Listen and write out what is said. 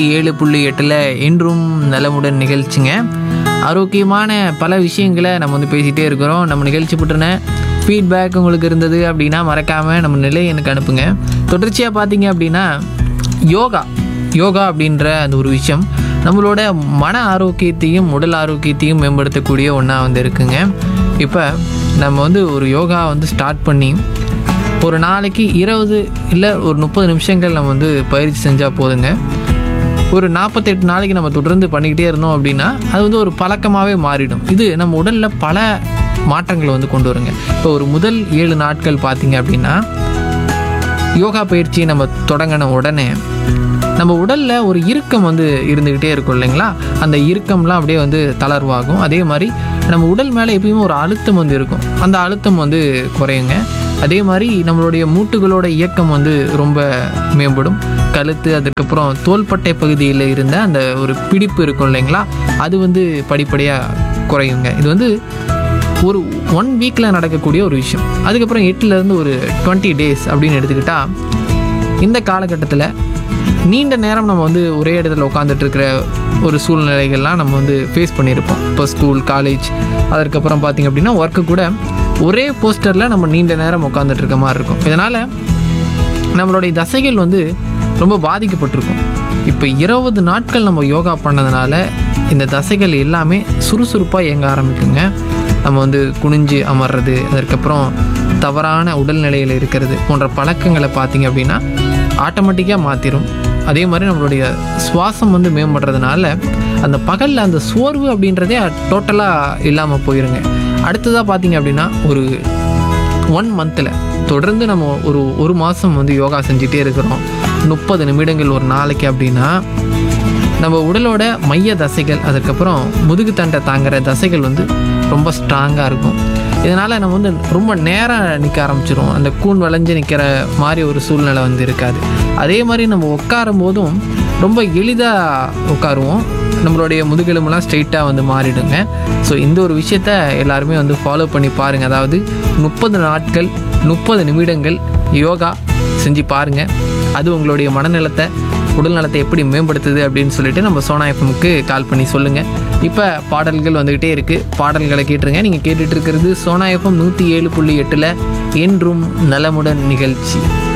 ஏழு புள்ளி எட்டில் இன்றும் நலமுடன் நிகழ்ச்சிங்க ஆரோக்கியமான பல விஷயங்களை நம்ம வந்து பேசிகிட்டே இருக்கிறோம் நம்ம நிகழ்ச்சி பற்றின ஃபீட்பேக் உங்களுக்கு இருந்தது அப்படின்னா மறக்காமல் நம்ம நிலை எனக்கு அனுப்புங்க தொடர்ச்சியாக பார்த்தீங்க அப்படின்னா யோகா யோகா அப்படின்ற அந்த ஒரு விஷயம் நம்மளோட மன ஆரோக்கியத்தையும் உடல் ஆரோக்கியத்தையும் மேம்படுத்தக்கூடிய ஒன்றா வந்து இருக்குங்க இப்போ நம்ம வந்து ஒரு யோகா வந்து ஸ்டார்ட் பண்ணி ஒரு நாளைக்கு இருபது இல்லை ஒரு முப்பது நிமிஷங்கள் நம்ம வந்து பயிற்சி செஞ்சால் போதுங்க ஒரு நாற்பத்தெட்டு நாளைக்கு நம்ம தொடர்ந்து பண்ணிக்கிட்டே இருந்தோம் அப்படின்னா அது வந்து ஒரு பழக்கமாகவே மாறிடும் இது நம்ம உடலில் பல மாற்றங்களை வந்து கொண்டு வருங்க இப்போ ஒரு முதல் ஏழு நாட்கள் பார்த்தீங்க அப்படின்னா யோகா பயிற்சியை நம்ம தொடங்கின உடனே நம்ம உடலில் ஒரு இறுக்கம் வந்து இருந்துக்கிட்டே இருக்கும் இல்லைங்களா அந்த இறுக்கம்லாம் அப்படியே வந்து தளர்வாகும் அதே மாதிரி நம்ம உடல் மேலே எப்பயுமே ஒரு அழுத்தம் வந்து இருக்கும் அந்த அழுத்தம் வந்து குறையுங்க அதே மாதிரி நம்மளுடைய மூட்டுகளோட இயக்கம் வந்து ரொம்ப மேம்படும் கழுத்து அதுக்கப்புறம் தோள்பட்டை பகுதியில் இருந்த அந்த ஒரு பிடிப்பு இருக்கும் இல்லைங்களா அது வந்து படிப்படியாக குறையுங்க இது வந்து ஒரு ஒன் வீக்கில் நடக்கக்கூடிய ஒரு விஷயம் அதுக்கப்புறம் எட்டுலேருந்து ஒரு டுவெண்ட்டி டேஸ் அப்படின்னு எடுத்துக்கிட்டால் இந்த காலகட்டத்தில் நீண்ட நேரம் நம்ம வந்து ஒரே இடத்துல உட்காந்துட்டு இருக்கிற ஒரு சூழ்நிலைகள்லாம் நம்ம வந்து ஃபேஸ் பண்ணியிருப்போம் இப்போ ஸ்கூல் காலேஜ் அதற்கப்புறம் பார்த்திங்க அப்படின்னா ஒர்க்கு கூட ஒரே போஸ்டரில் நம்ம நீண்ட நேரம் உட்காந்துட்டு இருக்க மாதிரி இருக்கும் இதனால் நம்மளுடைய தசைகள் வந்து ரொம்ப பாதிக்கப்பட்டிருக்கும் இப்போ இருபது நாட்கள் நம்ம யோகா பண்ணதுனால இந்த தசைகள் எல்லாமே சுறுசுறுப்பாக இயங்க ஆரம்பிக்குங்க நம்ம வந்து குனிஞ்சு அமர்றது அதற்கப்புறம் தவறான உடல்நிலையில் இருக்கிறது போன்ற பழக்கங்களை பார்த்தீங்க அப்படின்னா ஆட்டோமேட்டிக்காக மாற்றிடும் அதே மாதிரி நம்மளுடைய சுவாசம் வந்து மேம்படுறதுனால அந்த பகலில் அந்த சோர்வு அப்படின்றதே டோட்டலாக இல்லாமல் போயிருங்க அடுத்ததாக பார்த்தீங்க அப்படின்னா ஒரு ஒன் மந்தில் தொடர்ந்து நம்ம ஒரு ஒரு மாதம் வந்து யோகா செஞ்சுட்டே இருக்கிறோம் முப்பது நிமிடங்கள் ஒரு நாளைக்கு அப்படின்னா நம்ம உடலோட மைய தசைகள் அதுக்கப்புறம் முதுகு தண்டை தாங்குற தசைகள் வந்து ரொம்ப ஸ்ட்ராங்காக இருக்கும் இதனால் நம்ம வந்து ரொம்ப நேரம் நிற்க ஆரம்பிச்சிரும் அந்த கூன் வளைஞ்சு நிற்கிற மாதிரி ஒரு சூழ்நிலை வந்து இருக்காது அதே மாதிரி நம்ம உட்காரும் போதும் ரொம்ப எளிதாக உட்காருவோம் நம்மளுடைய முதுகெலும்புலாம் ஸ்ட்ரெயிட்டாக வந்து மாறிடுங்க ஸோ இந்த ஒரு விஷயத்த எல்லாருமே வந்து ஃபாலோ பண்ணி பாருங்கள் அதாவது முப்பது நாட்கள் முப்பது நிமிடங்கள் யோகா செஞ்சு பாருங்கள் அது உங்களுடைய மனநலத்தை உடல் நலத்தை எப்படி மேம்படுத்துது அப்படின்னு சொல்லிட்டு நம்ம சோனா எஃப்எம்க்கு கால் பண்ணி சொல்லுங்கள் இப்போ பாடல்கள் வந்துக்கிட்டே இருக்குது பாடல்களை கேட்டுருங்க நீங்கள் கேட்டுட்டு இருக்கிறது சோனா எஃப்எம் நூற்றி ஏழு புள்ளி எட்டில் என்றும் நலமுடன் நிகழ்ச்சி